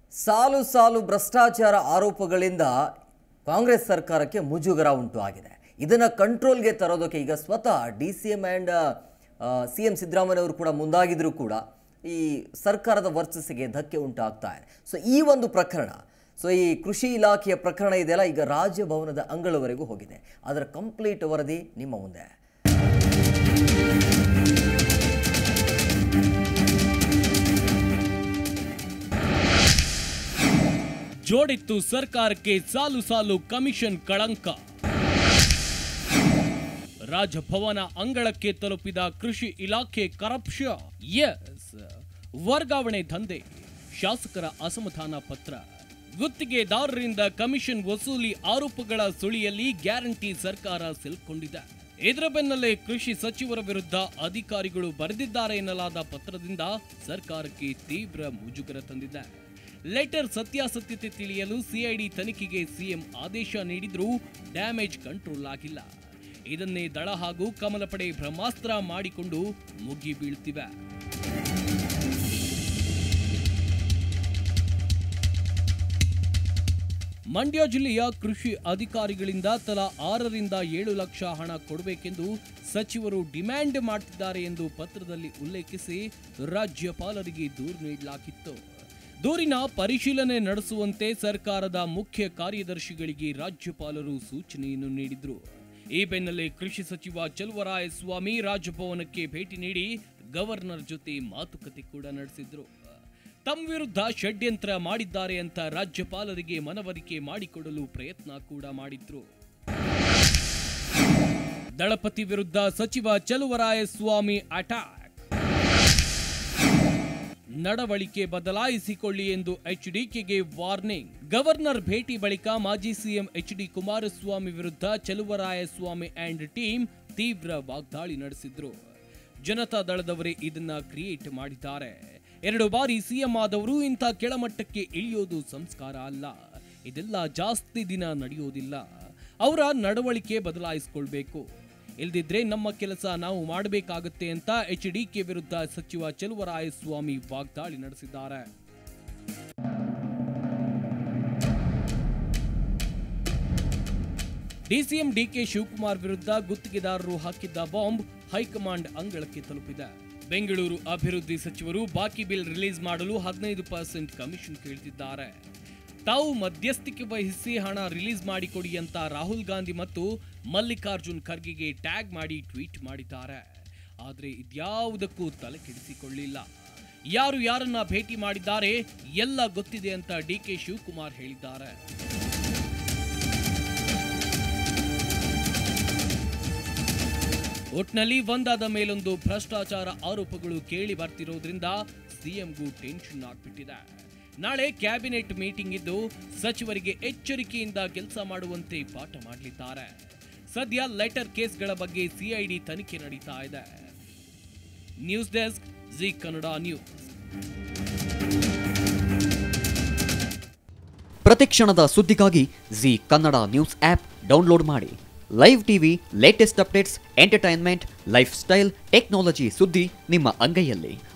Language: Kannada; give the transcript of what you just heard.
ಸಾಲು ಸಾಲು ಭ್ರಷ್ಟಾಚಾರ ಆರೋಪಗಳಿಂದ ಕಾಂಗ್ರೆಸ್ ಸರ್ಕಾರಕ್ಕೆ ಮುಜುಗರ ಉಂಟು ಆಗಿದೆ ಇದನ್ನು ಕಂಟ್ರೋಲ್ಗೆ ತರೋದಕ್ಕೆ ಈಗ ಸ್ವತಃ D C M and C M Siddaramaiah ಅವರು ಕೂಡ ಮುಂದಾಗಿದ್ರೂ ಕೂಡ ಈ ಸರ್ಕಾರದ ವರ್ಚಸ್ಸಿಗೆ ಧಕ್ಕೆ ಉಂಟಾಗ್ತಾ ಇದೆ ಸೊ ಈ ಒಂದು ಪ್ರಕರಣ ಸೊ ಈ ಕೃಷಿ ಇಲಾಖೆಯ ಪ್ರಕರಣ ಇದೆಯಲ್ಲ ಈಗ ರಾಜಭವನದ ಅಂಗಳವರೆಗೂ ಹೋಗಿದೆ ಅದರ ಕಂಪ್ಲೀಟ್ ವರದಿ ನಿಮ್ಮ ಮುಂದೆ ಜೋಡಿತ್ತು ಸರ್ಕಾರಕ್ಕೆ ಸಾಲು ಸಾಲು ಕಮಿಷನ್ ಕಳಂಕ ರಾಜಭವನ ಅಂಗಳಕ್ಕೆ ತಲುಪಿದ ಕೃಷಿ ಇಲಾಖೆ ಕರಪ್ಷನ್ ಎಸ್ ವರ್ಗಾವಣೆ ದಂಧೆ ಶಾಸಕರ ಅಸಮಾಧಾನ ಪತ್ರ ಗುತ್ತಿಗೆದಾರರಿಂದ ಕಮಿಷನ್ ವಸೂಲಿ ಆರೋಪಗಳ ಸುಳಿಯಲ್ಲಿ ಗ್ಯಾರಂಟಿ ಸರ್ಕಾರ ಸಿಲ್ಕೊಂಡಿದೆ ಇದರ ಬೆನ್ನಲ್ಲೇ ಕೃಷಿ ಸಚಿವರ ವಿರುದ್ಧ ಅಧಿಕಾರಿಗಳು ಬರೆದಿದ್ದಾರೆ ಎನ್ನಲಾದ ಪತ್ರದಿಂದ ಸರ್ಕಾರಕ್ಕೆ ತೀವ್ರ ಮುಜುಗರ ತಂದಿದೆ ಲೆಟರ್ ಸತ್ಯಾಸತ್ಯತೆ ತಿಳಿಯಲು ಸಿಐಡಿ ತನಿಖೆಗೆ ಸಿಎಂ ಆದೇಶ ನೀಡಿದ್ರೂ ಡ್ಯಾಮೇಜ್ ಕಂಟ್ರೋಲ್ ಆಗಿಲ್ಲ ಇದನ್ನೇ ದಳ ಹಾಗೂ ಕಮಲ ಪಡೆ ಬ್ರಹ್ಮಾಸ್ತ್ರ ಮಾಡಿಕೊಂಡು ಮುಗಿ ಬೀಳ್ತಿವೆ ಮಂಡ್ಯ ಜಿಲ್ಲೆಯ ಕೃಷಿ ಅಧಿಕಾರಿಗಳಿಂದ ತಲಾ ಆರರಿಂದ ಏಳು ಲಕ್ಷ ಹಣ ಕೊಡಬೇಕೆಂದು ಸಚಿವರು ಡಿಮ್ಯಾಂಡ್ ಮಾಡ್ತಿದ್ದಾರೆ ಎಂದು ಪತ್ರದಲ್ಲಿ ಉಲ್ಲೇಖಿಸಿ ರಾಜ್ಯಪಾಲರಿಗೆ ದೂರು ನೀಡಲಾಗಿತ್ತು ದೂರಿನ ಪರಿಶೀಲನೆ ನಡೆಸುವಂತೆ ಸರ್ಕಾರದ ಮುಖ್ಯ ಕಾರ್ಯದರ್ಶಿಗಳಿಗೆ ರಾಜ್ಯಪಾಲರು ಸೂಚನೆಯನ್ನು ನೀಡಿದ್ರು ಈ ಬೆನ್ನಲ್ಲೇ ಕೃಷಿ ಸಚಿವ ಚಲುವರಾಯ ಸ್ವಾಮಿ ರಾಜಭವನಕ್ಕೆ ಭೇಟಿ ನೀಡಿ ಗವರ್ನರ್ ಜೊತೆ ಮಾತುಕತೆ ಕೂಡ ನಡೆಸಿದ್ರು ತಮ್ಮ ವಿರುದ್ಧ ಷಡ್ಯಂತ್ರ ಮಾಡಿದ್ದಾರೆ ಅಂತ ರಾಜ್ಯಪಾಲರಿಗೆ ಮನವರಿಕೆ ಮಾಡಿಕೊಡಲು ಪ್ರಯತ್ನ ಕೂಡ ಮಾಡಿದ್ರು ದಳಪತಿ ವಿರುದ್ಧ ಸಚಿವ ಚಲುವರಾಯ ಸ್ವಾಮಿ ಅಟ್ಯಾಕ್ ನಡವಳಿಕೆ ಬದಲಾಯಿಸಿಕೊಳ್ಳಿ ಎಂದು ಎಚ್ಡಿಕೆಗೆ ವಾರ್ನಿಂಗ್ ಗವರ್ನರ್ ಭೇಟಿ ಬಳಿಕ ಮಾಜಿ ಸಿಎಂ ಎಚ್ ಡಿ ಕುಮಾರಸ್ವಾಮಿ ವಿರುದ್ಧ ಚಲುವರಾಯ ಸ್ವಾಮಿ ಅಂಡ್ ಟೀಮ್ ತೀವ್ರ ವಾಗ್ದಾಳಿ ನಡೆಸಿದ್ರು ಜನತಾ ದಳದವರೇ ಇದನ್ನ ಕ್ರಿಯೇಟ್ ಮಾಡಿದ್ದಾರೆ ಎರಡು ಬಾರಿ ಸಿಎಂ ಆದವರು ಇಂಥ ಕೆಳಮಟ್ಟಕ್ಕೆ ಇಳಿಯೋದು ಸಂಸ್ಕಾರ ಅಲ್ಲ ಇದೆಲ್ಲ ಜಾಸ್ತಿ ದಿನ ನಡೆಯೋದಿಲ್ಲ ಅವರ ನಡವಳಿಕೆ ಬದಲಾಯಿಸಿಕೊಳ್ಬೇಕು ಇಲ್ದಿದ್ರೆ ನಮ್ಮ ಕೆಲಸ ನಾವು ಮಾಡಬೇಕಾಗುತ್ತೆ ಅಂತ ಎಚ್ ಡಿಕೆ ವಿರುದ್ಧ ಸಚಿವ ಚಲುವರಾಯ ಸ್ವಾಮಿ ವಾಗ್ದಾಳಿ ನಡೆಸಿದ್ದಾರೆ ಡಿಸಿಎಂ ಡಿಕೆ ಶಿವಕುಮಾರ್ ವಿರುದ್ಧ ಗುತ್ತಿಗೆದಾರರು ಹಾಕಿದ್ದ ಬಾಂಬ್ ಹೈಕಮಾಂಡ್ ಅಂಗಳಕ್ಕೆ ತಲುಪಿದೆ ಬೆಂಗಳೂರು ಅಭಿವೃದ್ಧಿ ಸಚಿವರು ಬಾಕಿ ಬಿಲ್ ರಿಲೀಸ್ ಮಾಡಲು ಹದಿನೈದು ಪರ್ಸೆಂಟ್ ಕಮಿಷನ್ ಕೇಳ್ತಿದ್ದಾರೆ ತಾವು ಮಧ್ಯಸ್ಥಿಕೆ ವಹಿಸಿ ಹಣ ರಿಲೀಸ್ ಮಾಡಿಕೊಡಿ ಅಂತ ರಾಹುಲ್ ಗಾಂಧಿ ಮತ್ತು ಮಲ್ಲಿಕಾರ್ಜುನ್ ಖರ್ಗೆಗೆ ಟ್ಯಾಗ್ ಮಾಡಿ ಟ್ವೀಟ್ ಮಾಡಿದ್ದಾರೆ ಆದರೆ ಇದ್ಯಾವುದಕ್ಕೂ ತಲೆ ಕೆಡಿಸಿಕೊಳ್ಳಿಲ್ಲ ಯಾರು ಯಾರನ್ನ ಭೇಟಿ ಮಾಡಿದ್ದಾರೆ ಎಲ್ಲ ಗೊತ್ತಿದೆ ಅಂತ ಡಿಕೆ ಶಿವಕುಮಾರ್ ಹೇಳಿದ್ದಾರೆ ಒಟ್ನಲ್ಲಿ ಒಂದಾದ ಮೇಲೊಂದು ಭ್ರಷ್ಟಾಚಾರ ಆರೋಪಗಳು ಕೇಳಿ ಬರ್ತಿರೋದ್ರಿಂದ ಸಿಎಂಗೂ ಟೆನ್ಷನ್ ಆಗ್ಬಿಟ್ಟಿದೆ ನಾಳೆ ಕ್ಯಾಬಿನೆಟ್ ಮೀಟಿಂಗ್ ಇದ್ದು ಸಚಿವರಿಗೆ ಎಚ್ಚರಿಕೆಯಿಂದ ಕೆಲಸ ಮಾಡುವಂತೆ ಪಾಠ ಮಾಡಲಿದ್ದಾರೆ ಸದ್ಯ ಲೆಟರ್ ಕೇಸ್ಗಳ ಬಗ್ಗೆ ಸಿಐಡಿ ತನಿಖೆ ನಡೀತಾ ಇದೆ news desk Zee Kannada news ಪ್ರತಿಕ್ಷಣದ ಸುದ್ದಿಗಾಗಿ Zee Kannada news app download ಮಾಡಿ live TV latest updates entertainment lifestyle technology ಸುದ್ದಿ ನಿಮ್ಮ ಅಂಗೈಯಲ್ಲಿ